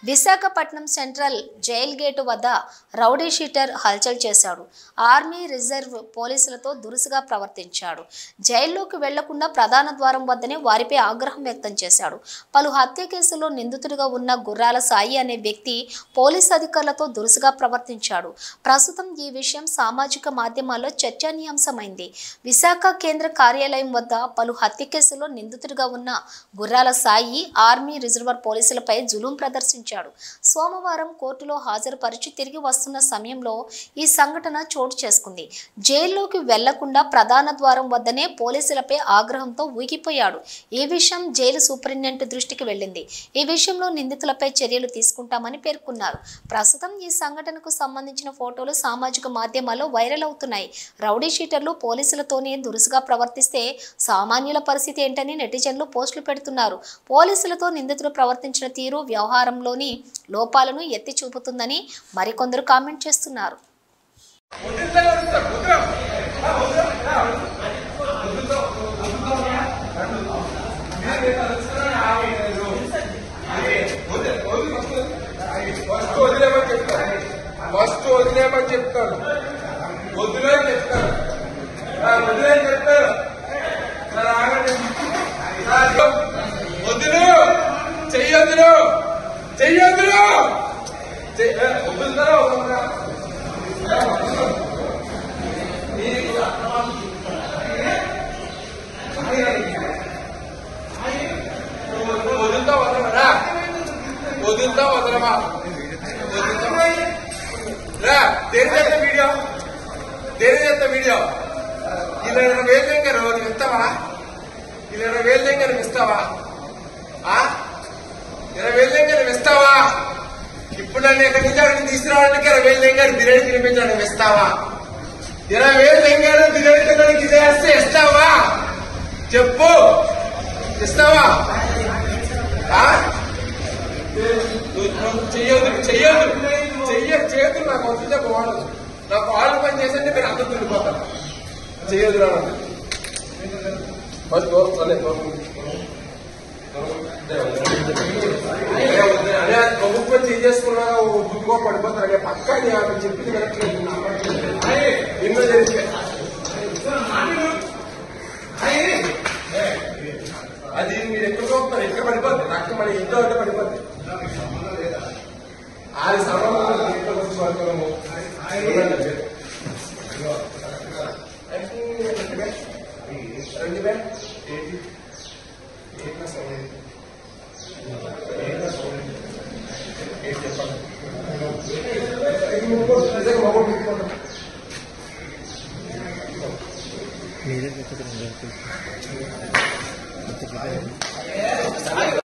Visakhapatnam central jail gate వద్ద rowdy sheeter హల్చల్ చేశాడు ఆర్మీ రిజర్వ్ పోలీసులతో దురుసుగా ప్రవర్తించాడు జైల్లోకి వెళ్లకుండా ప్రధాన ద్వారం వద్దనే వారిపై ఆగ్రహం వ్యక్తం చేశాడు పలు హత్య కేసుల్లో నిందితుడిగా ఉన్న గుర్రాల సాయి అనే వ్యక్తి పోలీస్ అధికారులతో దురుసుగా ప్రవర్తించాడు ప్రస్తుతం ఈ విషయం సామాజిక మాధ్యమాల్లో చర్చనీయాంశమైంది విశాఖ కేంద్ర కార్యాలయం వద్ద పలు హత్య కేసుల్లో నిందితుడిగా ఉన్న గుర్రాల సాయి ఆర్మీ రిజర్వర్ పోలీసులపై జులుం ప్రదర్శించాడు సోమవారం కోర్టులో హాజరుపరిచి తిరిగి వస్తున్న సమయంలో ఈ సంఘటన చోటు చేసుకుంది జైల్లోకి వెళ్లకుండా ప్రధాన ద్వారం వద్దనే పోలీసులపై ఆగ్రహంతో ఊగిపోయాడు ఈ విషయం జైలు సూపరింటెండెంట్ దృష్టికి వెళ్ళింది ఈ విషయంలో నిందితులపై చర్యలు తీసుకుంటామని పేర్కొన్నారు ప్రస్తుతం ఈ సంఘటనకు సంబంధించిన ఫోటోలు సామాజిక మాధ్యమాల్లో వైరల్ అవుతున్నాయి రౌడీ షీటర్లు పోలీసులతోనే దురుసుగా ప్రవర్తిస్తే సామాన్యుల పరిస్థితి ఏంటని నెటిజన్లు పోస్టులు పెడుతున్నారు పోలీసులతో నిందితులు ప్రవర్తించిన తీరు వ్యవహారంలోని లోపాలను ఎత్తి చూపుతుందని మరికొందరు కామెంట్ చేస్తున్నారు ఫస్ట్ వదిలేమని చెప్తాను ఫస్ట్ వదిలేమని చెప్తాను వదిలేని చెప్తాను ఆ, వదిలేని చెప్తాను సార్ ఆగండి సార్, వదులు చెయ్యొద్దులు చెయ్యొద్దులు చెయ్- ఏ, వదులుతారా వదలరా? నువ్వు వదులుతా వదలరా వదులుతా వదలమా వదులుతా రా దేని చేస్తా వీడియో దేని చేస్తా వీడియో ఇలా ఇరవై వేలు దగ్గర నువ్వు ఇస్తావా ఇలా ఇరవై వేలు దగ్గర నువ్వు ఇస్తావా ఆ? ఇరవై వేలు దగ్గర నువ్వు ఇస్తావా ఇప్పుడు నన్ను ఎక్కడి నుంచి అక్కడికి తీసుకురావడానికి ఇరవై వేలు దగ్గర బిర్యానీ తినిపించాను నువ్వు ఇస్తావా ఇరవై వేలు దగ్గర బిర్యానీ తినడానికి ఇదే వేస్తే ఇస్తావా చెప్పు ఇస్తావా ఆ? చెయ్యొద్దు చెయ్యొద్దు చెయ్య చేతులు నాకు వస్తుంటే బాగుండదు నా కాళ్ళు పని చేసంటే మీరు అందరూ తిరిగిపోతారు చెయ్యొద్దు రా ఫస్ట్ అదే అదే ప్రభుత్వం చేసుకున్నా గుర్తుకో పడిపోతారు అదే పక్క చెప్పింది వినట్లేదు ఎన్నో జరిగితే అది మీరు ఎక్కడ పోతున్నారు ఎక్కడ పడిపోద్ది రక్తం మన ఇంట్లో అంటే పడిపోద్ది ఆరు సంవత్సరాలు ఇంట్లో వచ్చి పడుతున్నాము రెండు వే ఎయిటీ ఎయిట్ ప్లస్ ఎయిట్ చెప్పండి ఇది ముగ్గురు నిజంగా మొబైల్ పెట్టుకోండి మీరే చెప్పండి